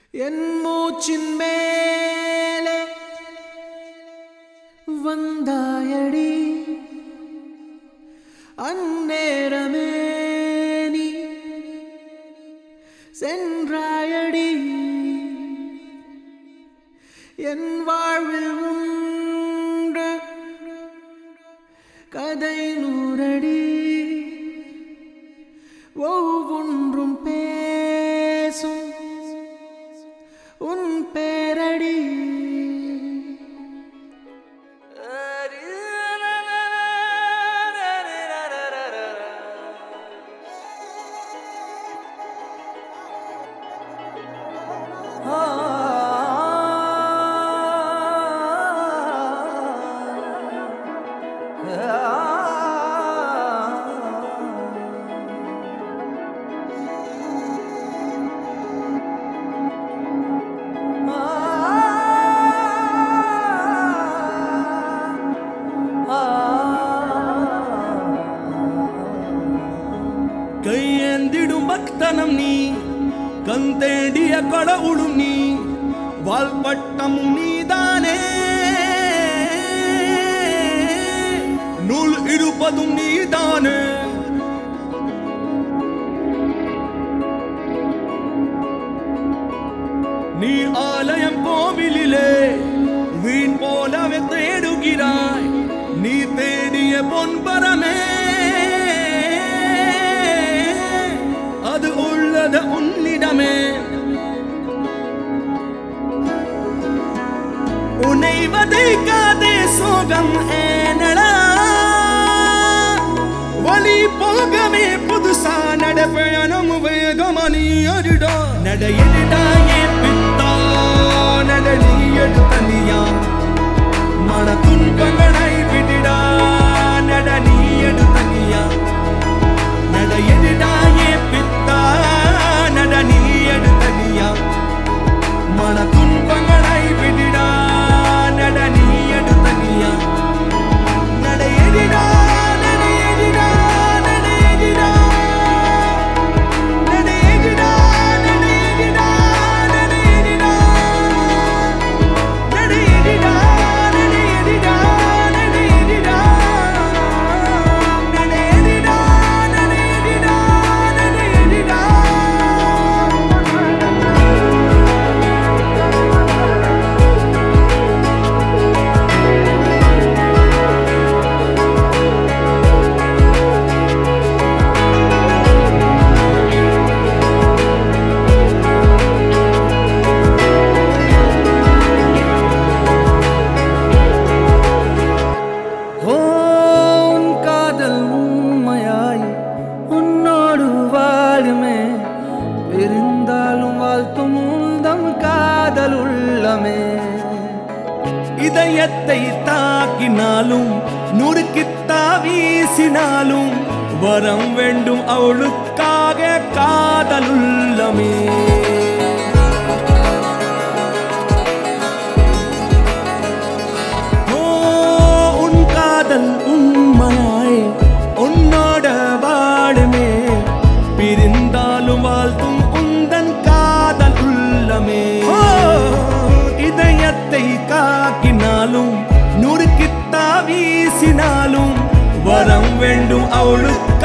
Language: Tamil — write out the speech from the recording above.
என் மூச்சின் மேலே வந்தாயடி அந்நேரமே நீ சென்றாயடி என் வாழ்வில் உண்டு கதை நூறடி ஒவ்வொன்றும் பேசும் உன் பேரடி கையேந்திடும் பக்தனம் நீ கந்தேடிய கடவுளும் நீ வால்பட்டமும் நீதானே நூல் இருப்பதும் நீதானே நீ ஆலயம் கோவிலிலே வீண் போலவே தேடுகிறாய் நீ தேடிய பொன்பரமே அது உள்ளது உன்னிடமே உன்னை வதைக்காதே சோகம் ஏனடா வழி போகவே புதுசா நடப்பயணம் வேகமணி அருடா நடையிடா ஏன் பித்தா நடனி எடுத்தனியா மன துன்பங்களை விடிடா நடனி எடுத்தனியா நடையிடா ஏன் பித்தா நடனி எடுத்தனியா மன துன்பங்களை விடிடா நடனி எடுத்தனியா நடையடிடா நடையடிடா நடையடிடா நடையடிடா நடையடிடா நடையடிடா நடையடிடா நடையடிடா நடையடிடா நடையடிடா நடையடிடா நடையடிடா ஓ உன் காதல் உண்மையாய் உன்னோடு வாழுமே இருந்தாலும் வாழ்த்தும் உந்தம் காதல் உள்ளமே இதயத்தை தாக்கினாலும் நுறுக்கித்தா வீசினாலும் வரம் வேண்டும் அவளுக்காக காதலுள்ளமே ஓ, உன் காதல் உண்மையாய் உன்னோட வாடுமே பிரிந்தாலும் வாழ்த்தும் உந்தன் காதல் உள்ளமே ஓ, இதயத்தை காக்கினாலும் நுறுக்கித்தா வீசினாலும் வரம் வேண்டும் அவளுக்கு